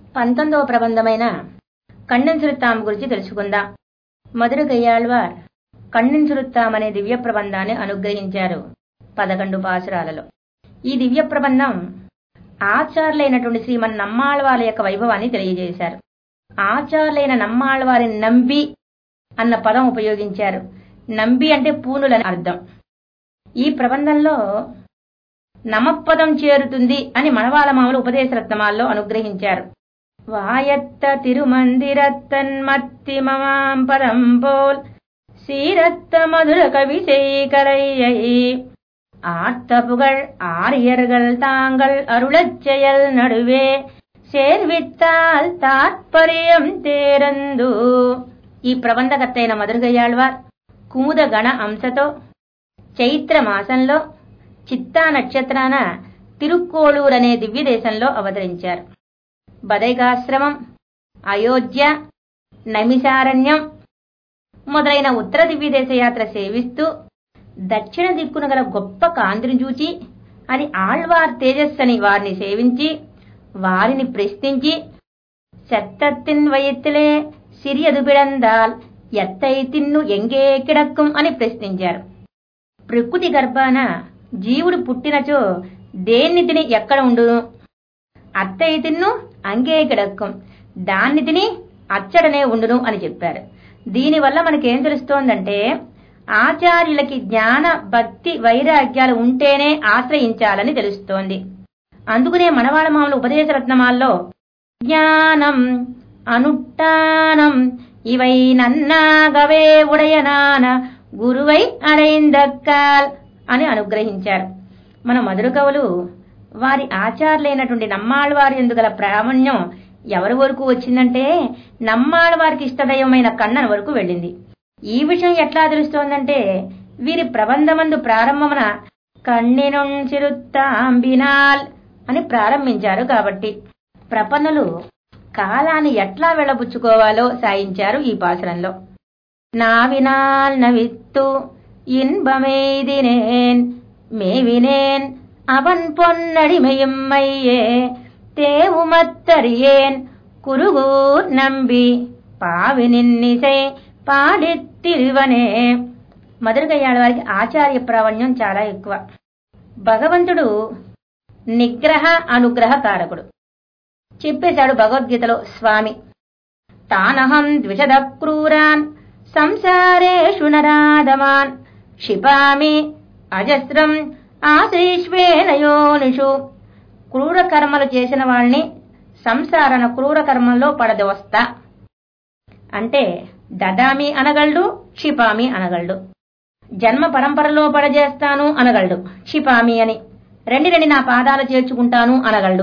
పంతొమ్మిదవ ప్రబంధమైన కಣ್ಣెన్ సురుత్తాం గురించి తెలుసుకుందాం మధుర గయ్యాళ్వార్ కಣ್ಣెన్ సురుత్తాం అనే దివ్య ప్రబంధాన్ని అనుగ్రహించారు పదకొండు పాసురాలలో ఈ దివ్య ప్రబంధం ఆచార్యులైనటువంటి శ్రీమన్ నమ్మాళ్వారి యొక్క వైభవాన్ని తెలియజేశారు ఆచార్యులైన నమ్మాళ్వారిని నంబి అన్న పదం ఉపయోగించారు నంబి అంటే పూనులని అర్థం ఈ ప్రబంధంలో నమపదం చేరుతుంది అని మనవాళ మామూలు ఉపదేశ రత్నమాల్లో అనుగ్రహించారు వాయత్త తిరుమందిరత్తన్మత్తి మమాం పదం పోల్ சீரத்த மதுர கவி செய்கரையை ஆர்த்தபுகள் ஆரியர்கள் தாங்கள் அருளச் செயல் நடுவே சேர்வித்தால் తాత్పర్యం తేరందు ఈ ప్రబంధకర్తైన మధురగయ్యాళ్వార్ కుముద గణ అంశతో చైత్ర మాసంలో చిత్తా నక్షత్రాన తిరుక్కోళూరు అనే దివ్య దేశంలో అవతరించారు బదైకాశ్రమం అయోధ్య నైమిషారణ్యం మొదలైన ఉత్తర దివ్య దేశ యాత్ర సేవిస్తూ దక్షిణ దిక్కున గల గొప్ప కాంతిని చూచి అని ఆళ్వార్ తేజస్సని వారిని సేవించి వారిని ప్రశ్నించి செத்தத்தின் వయత్తులే సిరియదు పిడందాల్ ఎత్తై తిన్ను ఎంగే కిడక్కుం అని ప్రశ్నించారు ప్రకృతి గర్భాన జీవుడు పుట్టినచో దేన్ని తిని ఎక్కడ ఉండును అత్తై తిన్ను అంగే కిడక్కుం దాన్ని తిని అచ్చడనే ఉండును అని చెప్పారు దీనివల్ల మనకేం తెలుస్తోందంటే ఆచార్యులకి జ్ఞాన భక్తి వైరాగ్యాలు ఉంటేనే ఆశ్రయించాలని తెలుస్తోంది అందుకనే మనవాళ మామూలు ఉపదేశ రత్నమాల్లో జ్ఞానం అనుష్ఠానం ఇవై నన్నాగవే ఉడయనాన గురువై అడైందక్కాల్ అని అనుగ్రహించారు మన మధుర కవులు వారి ఆచార్యులైనటువంటి నమ్మాళ్ళవారి ఎందుగల ప్రామాణ్యం ఎవరి వరకు వచ్చిందంటే నమ్మాళ్ళవారికి ఇష్టదైవమైన కన్నన వరకు వెళ్ళింది ఈ విషయం ఎట్లా తెలుస్తోందంటే వీరి ప్రబంధమందు ప్రారంభమున కన్నెనుంచిరుత్తాంబినాల్ అని ప్రారంభించారు కాబట్టి ప్రపన్నులు కాలాన్ని ఎట్లా వెళ్ళబుచ్చుకోవాలో సాయించారు ఈ పాసరంలో నావినాల్ నవిత్తు ఇన్బమెய்தினேன் மேவினேன் அவன் பொன்னடிமையும்மையே தேவுமத்தறியேன் குருகூர் நம்பி పావినిన్నిసై పాడిత్తిరువనే మధురగయ్యాళ్ళ వారికి ఆచార్య ప్రావణ్యం చాలా ఎక్కువ భగవంతుడు నిగ్రహ అనుగ్రహ కారకుడు చెప్పేశాడు భగవద్గీతలో స్వామి తానహం ద్విషద క్రూరాన్ సంసారేషు నరాధమాన్ క్షిపామి అజస్రం ఆశీష్వేనయోనిషు క్రూర కర్మలు చేసిన వాళ్ళని సంసారన క్రూర కర్మంలో పడదోస్తా అంటే దదామి అనగలడు క్షిపామి అనగలడు జన్మ పరంపరలో పడజేస్తాను అనగలడు క్షిపామి అని రెండు రెండు నా పాదాలు చేర్చుకుంటాను అనగలడు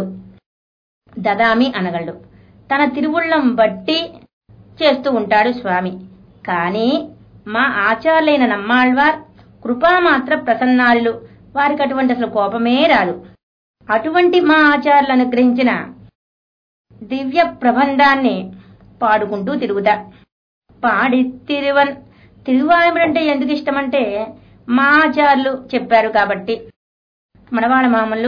దదామి అనగలడు తన తిరువుళ్ళం బట్టి చేస్తూ ఉంటాడు స్వామి కానీ మా ఆచార్యులైన నమ్మాళ్వార్ కృపామాత్ర ప్రసన్నారులు వారికి అటువంటి అసలు కోపమే రాదు అటువంటి మా ఆచార్యులు అనుగ్రహించిన దివ్య ప్రబంధాన్ని పాడుకుంటూ తిరుగుతా పాడి తిరువన్ తిరువాయముడంటే ఎందుకు ఇష్టమంటే మా ఆచార్యులు చెప్పారు కాబట్టి మనవాళ్ళ మామూలు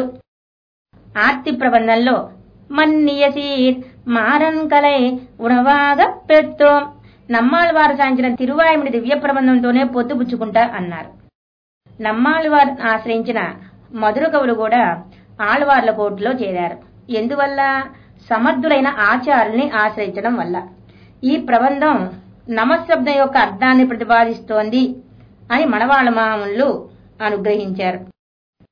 ఆర్తి ప్రబంధంలో మన్నియసీర్ మారన్ కలై ఉడవాగ పెత్తోం నమ్మాళ్ళవారు సాయించిన తిరువాయముడి దివ్య ప్రబంధంతోనే పొత్తుపుచ్చుకుంటా అన్నారు నమ్మాళ్ళవారు ఆశ్రయించిన మధుర కవులు కూడా ఆళ్వార్ల కోర్టులో చేరారు ఎందువల్ల సమర్థులైన ఆచార్యుల్ని ఆశ్రయించడం వల్ల ఈ ప్రబంధం నమశబ్దం యొక్క అర్థాన్ని ప్రతిపాదిస్తోంది అని మనవాళ్ళ మామూలు అనుగ్రహించారు